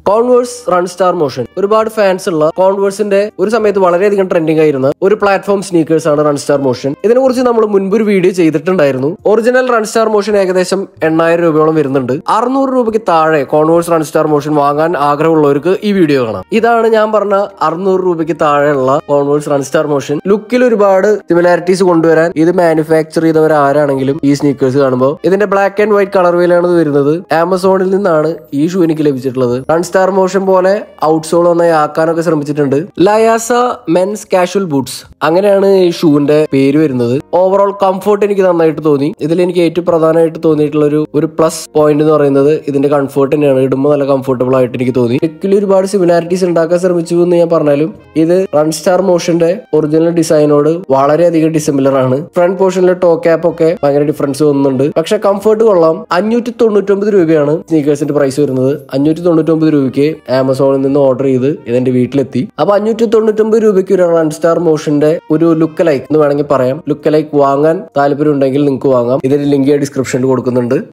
converse run star motion ഒരുപാട് fans ഉള്ള കോൺവേഴ്സിന്റെ ഒരു സമയത്ത് വളരെയധികം ട്രെൻഡിങ് ആയിരുന്ന ഒരു പ്ലാറ്റ്ഫോം സ്നീക്കേഴ്സ് ആണ് റൺ സ്റ്റാർ മോഷൻ ഇതിനെ കുറിച്ച് നമ്മൾ മുൻപൊരു വീഡിയോ ചെയ്തിട്ടുണ്ടായിരുന്നു ഒറിജിനൽ റൺ സ്റ്റാർ മോഷൻ ഏകദേശം എണ്ണായിരം രൂപയോളം വരുന്നുണ്ട് അറുന്നൂറ് രൂപയ്ക്ക് താഴെ കോൺവേഴ്സ് റൺ സ്റ്റാർ മോഷൻ വാങ്ങാൻ ആഗ്രഹമുള്ളവർക്ക് ഈ വീഡിയോ കാണാം ഇതാണ് ഞാൻ പറഞ്ഞ അറുന്നൂറ് രൂപയ്ക്ക് താഴെയുള്ള കോൺവേഴ്സ് റൺ സ്റ്റാർ മോഷൻ ലുക്കിൽ ഒരുപാട് സിമിലാരിറ്റീസ് കൊണ്ടുവരാൻ ഇത് മാനുഫാക്ചർ ചെയ്തവർ ആരാണെങ്കിലും ഈ സ്നീക്കേഴ്സ് കാണുമ്പോൾ ഇതിന്റെ ബ്ലാക്ക് ആൻഡ് വൈറ്റ് കളർവേലാണ് ഇത് വരുന്നത് ആമസോണിൽ നിന്നാണ് ഈ ഷൂ എനിക്ക് ലഭിച്ചിട്ടുള്ളത് റൺ സ്റ്റാർ മോഷൻ പോലെ ഔട്ട്സോൾ ഒന്നായി ആക്കാനൊക്കെ ശ്രമിച്ചിട്ടുണ്ട് ലയാസ മെൻസ് കാഷ്വൽ ബൂട്ട്സ് അങ്ങനെയാണ് ഈ ഷൂവിന്റെ പേര് വരുന്നത് ഓവറോൾ കംഫർട്ട് എനിക്ക് നന്നായിട്ട് തോന്നി ഇതിൽ എനിക്ക് ഏറ്റവും പ്രധാനമായിട്ട് തോന്നിയിട്ടുള്ള ഒരു ഒരു പ്ലസ് പോയിന്റ് എന്ന് പറയുന്നത് ഇതിന്റെ കംഫർട്ട് തന്നെയാണ് ഇടുമ്പോൾ നല്ല കംഫർട്ടബിൾ ആയിട്ട് എനിക്ക് തോന്നി ലുക്കിൽ ഒരുപാട് സിമിലാരിറ്റീസ് ഉണ്ടാക്കാൻ ശ്രമിച്ചു എന്ന് ഞാൻ പറഞ്ഞാലും ഇത് റൺ സ്റ്റാർ മോഷന്റെ ഒറിജിനൽ ഡിസൈനോട് വളരെയധികം ഡിസിമിലർ ആണ് ഫ്രണ്ട് പോർഷനിലെ ടോ ക്യാപ്പ് ഒക്കെ ഭയങ്കര ഡിഫറൻസ് തോന്നുന്നുണ്ട് പക്ഷെ കംഫർട്ട് കൊള്ളാം അഞ്ഞൂറ്റി തൊണ്ണൂറ്റൊമ്പത് രൂപയാണ് സ്നീക്കേഴ്സിന്റെ പ്രൈസ് വരുന്നത് അഞ്ഞൂറ്റി തൊണ്ണൂറ്റൊമ്പത് രൂപയ്ക്ക് ആമസോണിൽ നിന്ന് ഓർഡർ ചെയ്ത് ഇതെന്റെ വീട്ടിലെത്തി അപ്പൊ അഞ്ഞൂറ്റി തൊണ്ണൂറ്റൊമ്പത് രൂപയ്ക്ക് ഒരു റൺ സ്റ്റാർ മോഷന്റെ ഒരു ലുക്ക് ലൈക്ക് എന്ന് വേണമെങ്കിൽ പറയാം ലുക്ക് ലൈക്ക് വാങ്ങാൻ താല്പര്യം ഉണ്ടെങ്കിൽ നിങ്ങൾക്ക് വാങ്ങാം ഇതിന്റെ ലിങ്ക് ഡിസ്ക്രിപ്ഷനിൽ കൊടുക്കുന്നുണ്ട്